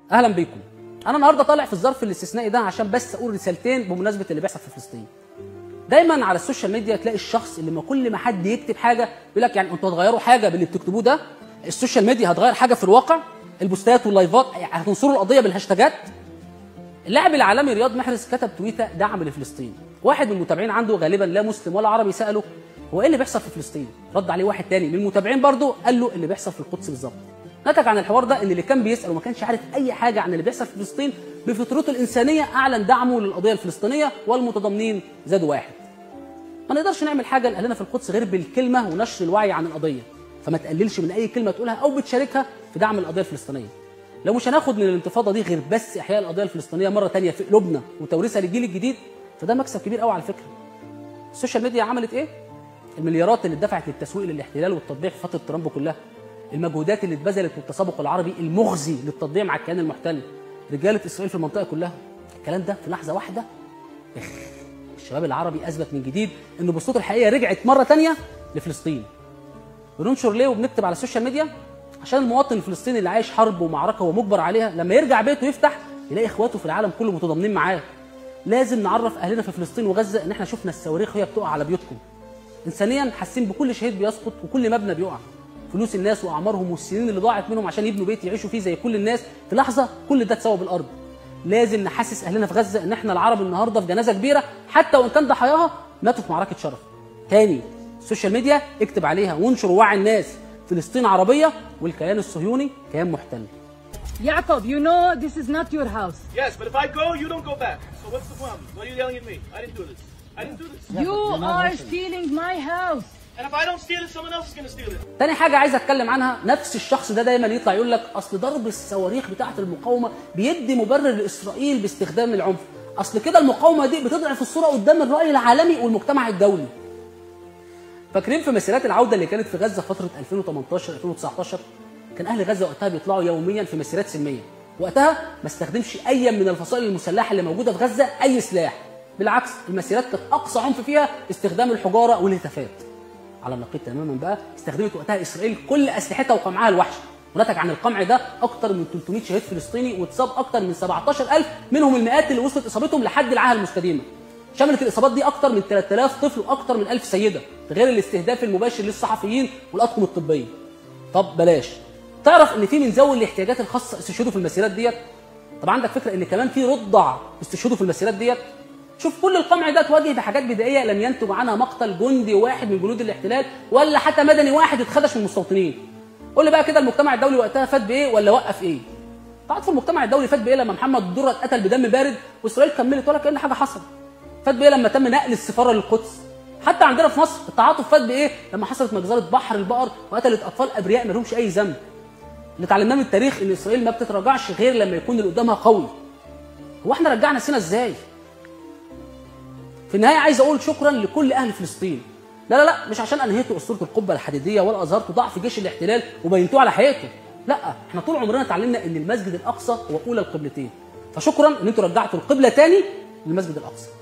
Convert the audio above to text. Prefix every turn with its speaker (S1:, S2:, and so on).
S1: اهلا بيكم انا النهارده طالع في الظرف الاستثنائي ده عشان بس اقول رسالتين بمناسبه اللي بيحصل في فلسطين دايما على السوشيال ميديا تلاقي الشخص اللي ما كل ما حد يكتب حاجه يقول لك يعني انتوا هتغيروا حاجه باللي بتكتبوه ده السوشيال ميديا هتغير حاجه في الواقع البوستات واللايفات هتنصروا القضيه بالهاشتاجات اللاعب العالمي رياض محرز كتب تويته دعم لفلسطين واحد من المتابعين عنده غالبا لا مسلم ولا عربي ساله هو ايه اللي بيحصل في فلسطين رد عليه واحد تاني من المتابعين برضه قال له اللي بيحصل في القدس بالظبط نتج عن الحوار ده ان اللي كان بيسال وما كانش عارف اي حاجه عن اللي بيحصل في فلسطين بفطرته الانسانيه اعلن دعمه للقضيه الفلسطينيه والمتضامنين زادوا واحد ما نقدرش نعمل حاجه لاهلنا في القدس غير بالكلمه ونشر الوعي عن القضيه فما تقللش من اي كلمه تقولها او بتشاركها في دعم القضيه الفلسطينيه لو مش هناخد من الانتفاضه دي غير بس احياء القضيه الفلسطينيه مره تانية في قلوبنا وتوريثها للجيل الجديد فده مكسب كبير قوي على فكره السوشيال ميديا عملت ايه المليارات اللي اتدفعت للتسويق للاحتلال والتطبيع في فتره ترامب كلها المجهودات اللي اتبذلت للتسابق العربي المخزي للتطبيع مع الكيان المحتل رجاله اسرائيل في المنطقه كلها الكلام ده في لحظه واحده إخ. الشباب العربي اثبت من جديد ان بصوته الحقيقيه رجعت مره تانية لفلسطين بننشر ليه وبنكتب على السوشيال ميديا عشان المواطن الفلسطيني اللي عايش حرب ومعركه ومجبر عليها لما يرجع بيته يفتح يلاقي اخواته في العالم كله متضامنين معاه لازم نعرف اهلنا في فلسطين وغزه ان احنا شفنا الصواريخ وهي بتقع على بيوتكم انسانيا حاسين بكل شهيد بيسقط وكل مبنى بيقع فلوس الناس واعمارهم والسنين اللي ضاعت منهم عشان يبنوا بيت يعيشوا فيه زي كل الناس في لحظه كل ده اتسوى بالارض لازم نحسس اهلنا في غزه ان احنا العرب النهارده في جنازه كبيره حتى وان كان ضحاياها ماتوا في معركه شرف تاني السوشيال ميديا اكتب عليها وانشر وعي الناس فلسطين عربيه والكيان الصهيوني كيان محتل
S2: Jacob, you know this is not your house.
S3: Yes, but if I go, you don't go back. So what's the problem? Why are you yelling at me? I didn't do this. I didn't do this.
S2: You are stealing my house.
S3: And if I don't steal it, someone else is going to steal it.
S1: تاني حاجة عايز اتكلم عنها نفس الشخص ده دايما يطلع يقول لك اصل ضرب الصواريخ بتاعة المقاومة بيدي مبرر لاسرائيل باستخدام العنف اصل كده المقاومة دي بتضعف الصورة قدام الرأي العالمي والمجتمع الدولي فاكرين في مسيرات العودة اللي كانت في غزة فترة 2018 2019 كان اهل غزة وقتها بيطلعوا يوميا في مسيرات سلمية وقتها ما استخدمش اي من الفصائل المسلحة اللي موجودة في غزة اي سلاح بالعكس المسيرات كانت اقصى عنف فيها استخدام الحجارة والهتافات على النقيض تماما بقى استخدمت وقتها اسرائيل كل اسلحتها وقمعها الوحشي ونتج عن القمع ده اكتر من 300 شهيد فلسطيني واتصاب اكتر من 17000 منهم المئات اللي وصلت اصابتهم لحد العاهه المستديمه شملت الاصابات دي اكتر من 3000 طفل واكتر من 1000 سيده غير الاستهداف المباشر للصحفيين والاطقم الطبيه طب بلاش تعرف ان في من ذوي الاحتياجات الخاصه استشهدوا في المسيرات ديت طب عندك فكره ان كمان في رضع استشهدوا في المسيرات ديت شوف كل القمع ده تواجه بحاجات بدائيه لم ينتج عنها مقتل جندي واحد من جنود الاحتلال ولا حتى مدني واحد اتخدش من المستوطنين قول لي بقى كده المجتمع الدولي وقتها فات بايه ولا وقف ايه تعرف المجتمع الدولي فات بايه لما محمد الدره اتقتل بدم بارد واسرائيل كملت ولا كان حاجه حصلت فات بايه لما تم نقل السفاره للقدس حتى عندنا في مصر التعاطف فات بايه لما حصلت مجزره بحر البقر وقتلت اطفال ابرياء ما لهمش اي ذنب اللي اتعلمناه من التاريخ ان اسرائيل ما بتتراجعش غير لما يكون اللي قدامها قوي هو احنا رجعنا سينا ازاي في النهايه عايز اقول شكرا لكل اهل فلسطين لا لا لا مش عشان انهيتوا اسطوره القبه الحديديه ولا اظهرتوا ضعف جيش الاحتلال وبينتوه على حقيقته لا احنا طول عمرنا اتعلمنا ان المسجد الاقصى هو اولى القبلتين فشكرا ان انتوا رجعتوا القبله تاني للمسجد الاقصى